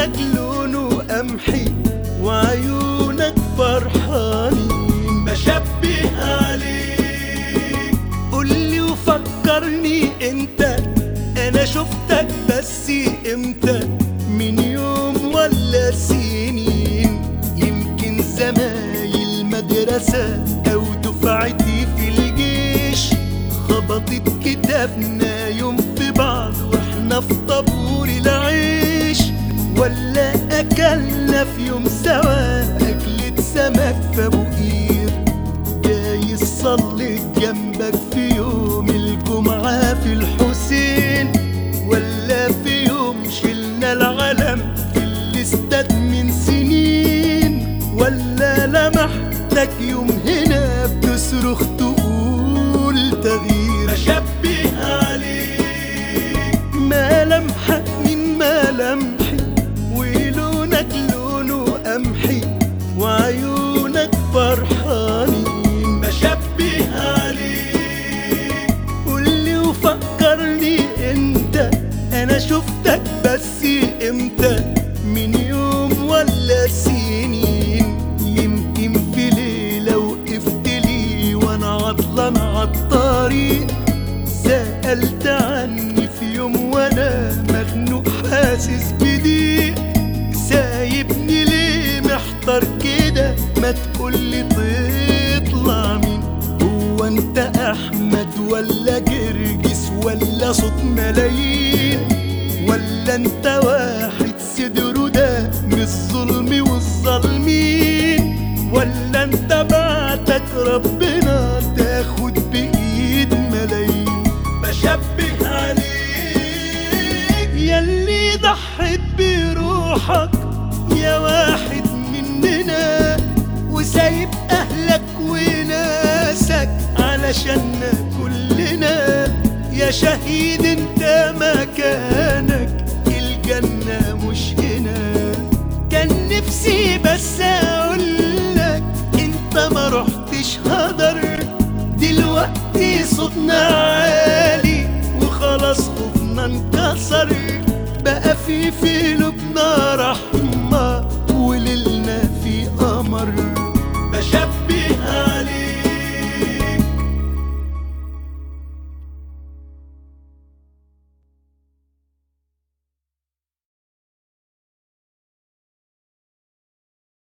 لونك لونه قمحي وعيونك فرحانين بشبه عليك قولي وفكرني انت انا شفتك بس امتى من يوم ولا سنين يمكن زمايل مدرسة او دفعتي في الجيش خبطت كتافنا يوم في بعض واحنا في طابور العيش ولا اكلنا في يوم سوا اكلة سمك في ابو قير جاي صليت جنبك في يوم الجمعة في الحسين ولا في يوم شلنا العلم في الاستاد من سنين ولا لمحتك يوم هنا بتصرخ تقول تغيير بشبه عليك ملامحك من ملامحي ولونك لونه قمحي وعيونك فرحانين بشبه عليك قولي وفكرني انت انا شفتك بس امتى من يوم ولا سنين يمكن في ليلة وقفت لي وانا عطلان عالطريق سألت عني في يوم وانا مخنوق حاسس بضيق سايبني ليه محتار كده ما تقولي تطلع مين هو انت احمد ولا جرجس ولا صوت ملايين ولا انت واحد صدره ده من الظلم والظالمين ولا انت بعتك ربنا تاخد بايد ملايين بشبه عليك ياللي ضحت بروحك يا واحد مننا وسايب اهلك وناسك علشاننا كلنا يا شهيد انت مكانك الجنة مش هنا كان نفسي بس اقولك انت ما رحتش هدر دلوقتي صوتنا عالي وخلاص خوفنا انكسر بقى في فلوس